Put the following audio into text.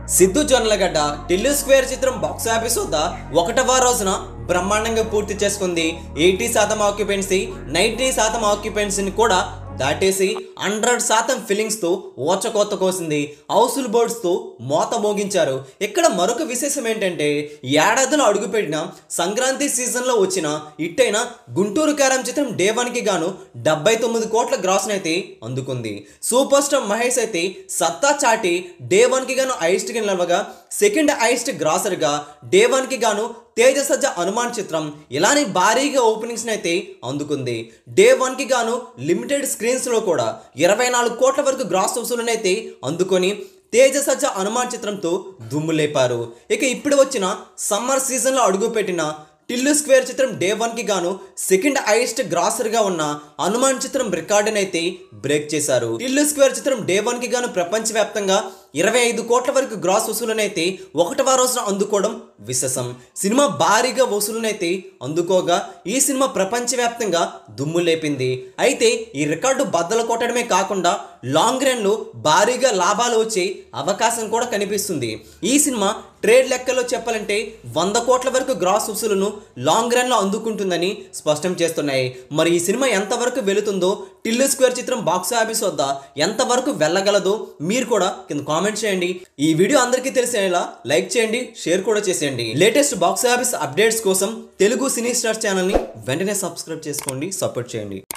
Siddhu Jonnalagadda Tillu square చిత్రం box office వద్ద ఒకటవ రోజున బ్రహ్మాండంగా పూర్తి చేసుకుంది ఎయిటీ శాతం ఆక్యుపెన్సీ నైంటీ శాతం ఆక్యుపెన్సీని కూడా దాటేసి హండ్రెడ్ శాతం ఫీలింగ్స్తో ఓచకోత కోసింది హౌసుల్ బోర్డ్స్తో మోత మోగించారు ఇక్కడ మరొక విశేషం ఏంటంటే ఏడాదిలో అడుగుపెట్టిన సంక్రాంతి సీజన్లో వచ్చిన ఇట్టైన గుంటూరు కారం చిత్రం డే వన్కి గాను డెబ్బై తొమ్మిది కోట్ల గ్రాస్ని అయితే అందుకుంది సూపర్ స్టార్ మహేష్ అయితే సత్తా చాటి డే వన్కి గాను హైయెస్ట్కి నిలవగా సెకండ్ హైయెస్ట్ గ్రాసర్గా డే వన్కి గాను తేజ సజ్జ హనుమాన్ చిత్రం ఇలానే భారీగా ఓపెనింగ్స్ని అయితే అందుకుంది డే వన్కి గాను లిమిటెడ్ స్క్రీన్స్లో కూడా ఇరవై నాలుగు కోట్ల వరకు గ్రాస్ వసూలను అయితే అందుకొని తేజ సజ్జ హనుమాన్ చిత్రంతో దుమ్ము లేపారు ఇక ఇప్పుడు వచ్చిన సమ్మర్ సీజన్లో అడుగుపెట్టిన టిల్లు స్క్వేర్ చిత్రం డే వన్కి గాను సెకండ్ హైయెస్ట్ గ్రాసర్గా ఉన్న హనుమాన్ చిత్రం రికార్డుని అయితే బ్రేక్ చేశారు టిల్లు స్క్వేర్ చిత్రం డే వన్కి గాను ప్రపంచవ్యాప్తంగా ఇరవై ఐదు కోట్ల వరకు గ్రాస్ వసూలునైతే ఒకటవ రోజున అందుకోవడం విశేషం సినిమా భారీగా వసూలునైతే అందుకోగా ఈ సినిమా ప్రపంచవ్యాప్తంగా దుమ్ము లేపింది అయితే ఈ రికార్డు బద్దలు కొట్టడమే కాకుండా లాంగ్ రన్లో భారీగా లాభాలు వచ్చే అవకాశం కూడా కనిపిస్తుంది ఈ సినిమా ట్రేడ్ లెక్కలో చెప్పాలంటే వంద కోట్ల వరకు గ్రాస్ వసూలును లాంగ్ రన్లో అందుకుంటుందని స్పష్టం చేస్తున్నాయి మరి ఈ సినిమా ఎంతవరకు వెళుతుందో టిల్లు స్క్వేర్ చిత్రం బాక్స్ ఆఫీస్ వద్ద ఎంతవరకు వెళ్ళగలదో మీరు కూడా కింద కామెంట్ చేయండి ఈ వీడియో అందరికీ తెలిసేలా లైక్ చేయండి షేర్ కూడా చేసేయండి లేటెస్ట్ బాక్స్ ఆఫీస్ అప్డేట్స్ కోసం తెలుగు సినీ స్టార్ ఛానల్ని వెంటనే సబ్స్క్రైబ్ చేసుకోండి సపోర్ట్ చేయండి